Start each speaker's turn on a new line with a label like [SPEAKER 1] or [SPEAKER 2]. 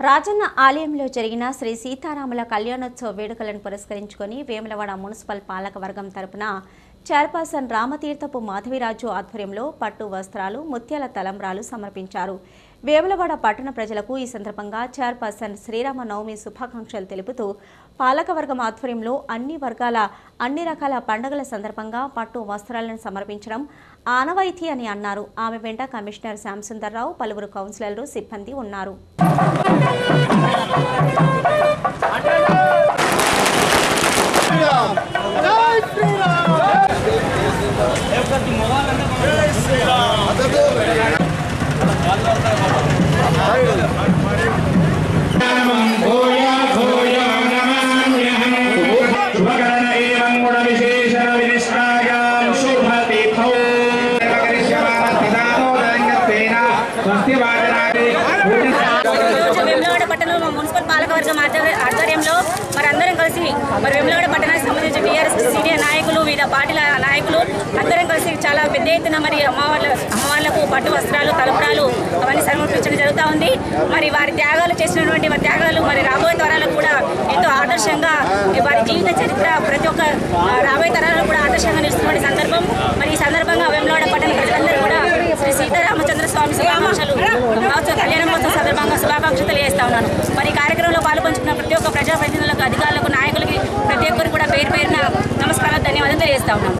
[SPEAKER 1] రాజన్న ఆలయంలో జరిగిన శ్రీ సీతారాముల కళ్యాణోత్సవ వేడుకలను పురస్కరించుకొని వేములవాడ మున్సిపల్ పాలక వర్గం తరపున చైర్పర్సన్ రామతీర్థపు మాధవిరాజు ఆధ్వర్యంలో పట్టు వస్త్రాలు ముత్యాల తలంబ్రాలు సమర్పించారు వేములవాడ పట్టణ ప్రజలకు ఈ సందర్భంగా చైర్పర్సన్ శ్రీరామ నవమి శుభాకాంక్షలు తెలుపుతూ పాలకవర్గం ఆధ్వర్యంలో అన్ని వర్గాల అన్ని రకాల పండుగల సందర్భంగా పట్టు వస్త్రాలను సమర్పించడం ఆనవాయితీ అని అన్నారు ఆమె వెంట కమిషనర్ శ్యాంసుందర్రావు పలువురు కౌన్సిలర్లు సిబ్బంది ఉన్నారు
[SPEAKER 2] शुभकरण एवं गुणविशेषण विनिष्ठायां शुभतिथौ करिष्यमाणस्थितानोदरङ्गत्वेन स्वस्ति वाचनादि
[SPEAKER 3] ఈరోజు వేములవాడ పట్టణంలో మా మున్సిపల్ పాలకవర్గం ఆధ్వర్య- ఆధ్వర్యంలో మరి అందరం కలిసి మరి వేములవాడ పట్టణానికి సంబంధించి టీఆర్ఎస్ సీనియర్ నాయకులు వివిధ పార్టీల నాయకులు అందరం కలిసి చాలా పెద్ద ఎత్తున మరి అమ్మవాళ్ళ అమ్మవాళ్ళకు పట్టు వస్త్రాలు తలుపురాలు అవన్నీ సమర్పించడం జరుగుతూ ఉంది మరి వారి త్యాగాలు చేసినటువంటి వారి త్యాగాలు మరి రాబోయే తరాలకు కూడా ఎంతో ఆదర్శంగా వారి జీవిత చరిత్ర ప్రతి ఒక్క ఆ, రాబోయే తరాలకు కూడా ఆదర్శంగా నిలుస్తున్న సందర్భం మరి ఈ సందర్భంగా వేములవాడ పట్టణ ప్రజలందరూ కూడా శ్రీ సీతారామచంద్ర స్వామి శుభాకాంక్షలు మహోత్సవ కళ్యాణ మహోత్సవ సందర్భంగా శుభాకాంక్షలు తెలియజేస్తా ఉన్నాను మరి ఈ కార్యక్రమంలో పాల్పంచుకున్న ప్రతి ఒక్క ప్రజాప్రతినిధులకు అధికారులకు నాయకులకి ప్రతి ఒక్కరు కూడా పేరు పేరున నమస్కారాలు ధన్యవాదాలు తెలియజేస్తా ఉన్నాను